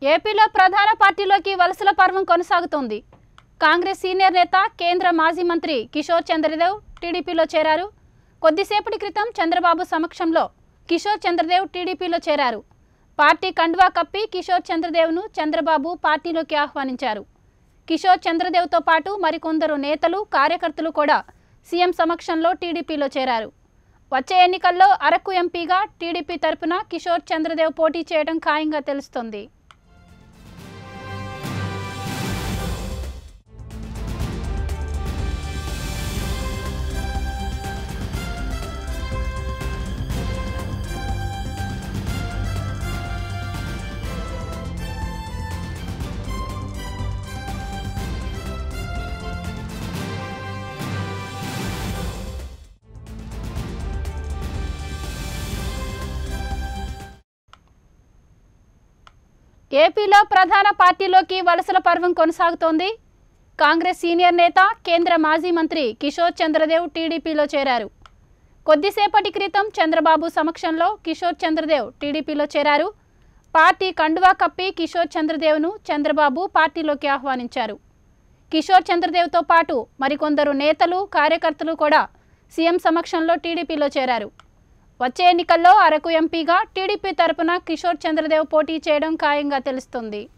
ఏపీలో ప్రధాన పార్టీలోకి వలసల పర్వం కొనసాగుతోంది కాంగ్రెస్ సీనియర్ నేత కేంద్ర మాజీ మంత్రి కిషోర్ చంద్రదేవ్ టీడీపీలో చేరారు కొద్దిసేపటి క్రితం చంద్రబాబు సమక్షంలో కిషోర్ చంద్రదేవ్ టీడీపీలో చేరారు పార్టీ కండువా కప్పి కిషోర్ చంద్రదేవ్ను చంద్రబాబు పార్టీలోకి ఆహ్వానించారు కిషోర్ చంద్రదేవ్తో పాటు మరికొందరు నేతలు కార్యకర్తలు కూడా సీఎం సమక్షంలో టీడీపీలో చేరారు వచ్చే ఎన్నికల్లో అరకు ఎంపీగా టీడీపీ తరపున కిషోర్ చంద్రదేవ్ పోటీ చేయడం ఖాయంగా తెలుస్తోంది ఏపీలో ప్రధాన పార్టీలోకి వలసల పర్వం కొనసాగుతోంది కాంగ్రెస్ సీనియర్ నేత కేంద్ర మాజీ మంత్రి కిషోర్ చంద్రదేవ్ టీడీపీలో చేరారు కొద్దిసేపటి క్రితం చంద్రబాబు సమక్షంలో కిషోర్ చంద్రదేవ్ టీడీపీలో చేరారు పార్టీ కండువా కప్పి కిషోర్ చంద్రదేవ్ను చంద్రబాబు పార్టీలోకి ఆహ్వానించారు కిషోర్ చంద్రదేవ్తో పాటు మరికొందరు నేతలు కార్యకర్తలు కూడా సీఎం సమక్షంలో టీడీపీలో చేరారు వచ్చే ఎన్నికల్లో అరకు ఎంపీగా టీడీపీ తరపున కిషోర్ చంద్రదేవ్ పోటీ చేయడం ఖాయంగా తెలుస్తుంది